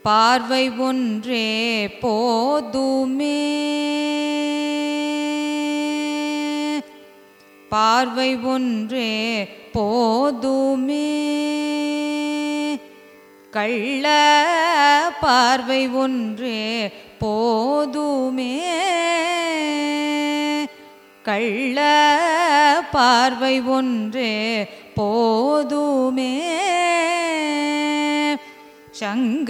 பார்வை ஒன்றே போதுமே பார்வை ஒன்றே போதுமே கள்ள பார்வை ஒன்றே போதுமே கள்ள பார்வை ஒன்றே போதுமே சங்க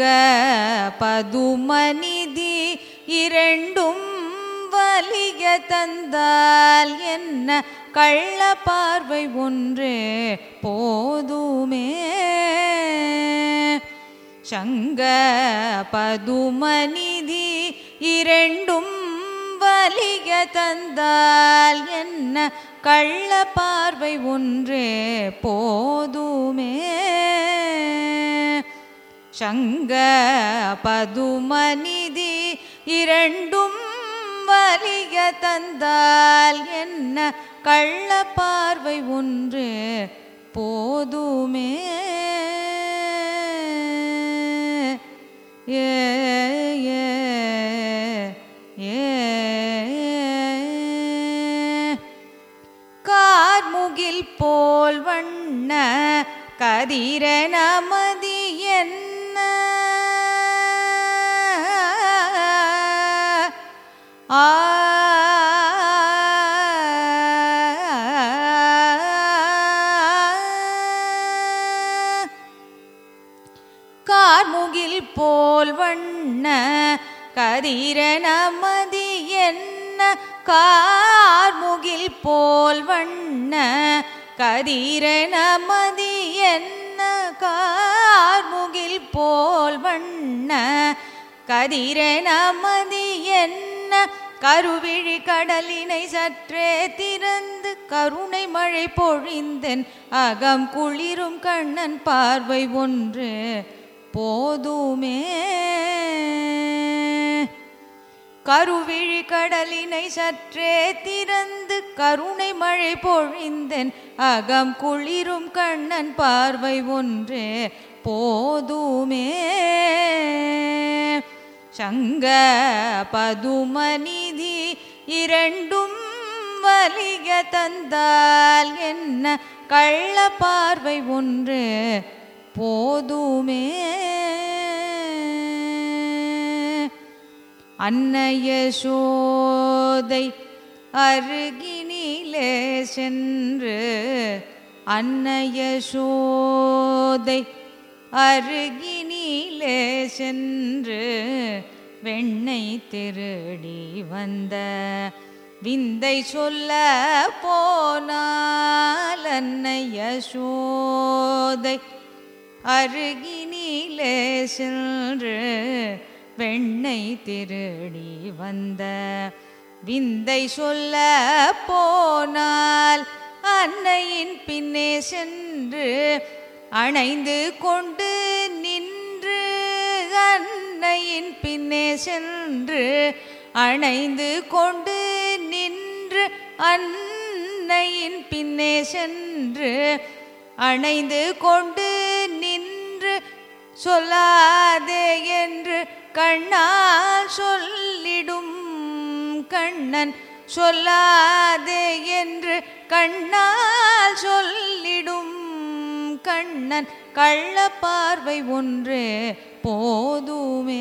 பதுமநிதி இரண்டும் வலிய தந்தால் என்ன கள்ள பார்வை ஒன்றே போதுமே சங்க பதுமநிதி இரண்டும் வலிய தந்தால் என்ன கள்ள பார்வை ஒன்றே போதுமே சங்க பதுமநிதி இரண்டும் வலிய தந்தால் என்ன கள்ள பார்வை ஒன்று போதுமே ஏ ஏ ஏ கார்முகில் போல் வண்ண கதிர நமதி என்ன ஆ கார்முகில் போல் வண்ண கதிர நமதி என்ன கார்முகில் போல் வண்ண கதிர நமதி என்ன கார்முகில் போல் வண்ண கதிர நமதி என்ன கருவிழி கடலினை சற்றே திறந்து கருணை மழை பொழிந்தன் அகம் குளிரும் கண்ணன் பார்வை ஒன்று போதுமே கருவிழி கடலினை சற்றே திறந்து கருணை மழை பொழிந்தன் அகம் குளிரும் கண்ணன் பார்வை ஒன்றே போதுமே சங்க பதுமநிதி இரண்டும் வலிய தந்தால் என்ன கள்ள பார்வை ஒன்று போதுமே அன்னைய சோதை அருகினிலே சென்று அன்னைய சோதை அருகினிலே சென்று வெண்ணை திருடி வந்த விந்தை சொல்ல போனால் அன்னைய சோதை அருகினிலே சென்று வெண்ணை திருடி வந்த விந்தை சொல்ல போனால் அன்னையின் பின்னே சென்று அணைந்து கொண்டு நின்று அன்னையின் பின்னே சென்று அணைந்து கொண்டு நின்று அன்னையின் பின்னே சென்று அணைந்து கொண்டு நின்று சொல்லாதே என்று கண்ணால் சொல்லிடும் கண்ணன் சொல்லாதே என்று கண்ணால் சொல்லிடும் கண்ணன் கள்ள பார்வை ஒன்று போதுமே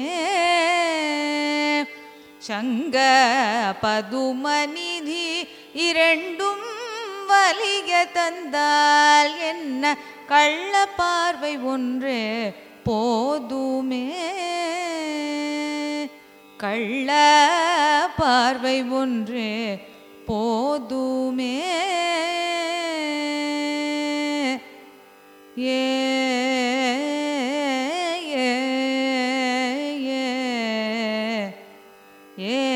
சங்க பதுமநிதி இரண்டும் வலிய தந்தால் என்ன கள்ள பார்வை ஒன்று போதுமே கள்ள பார்வை ஒன்று போதுமே ஏ ஏ ஏ ஏ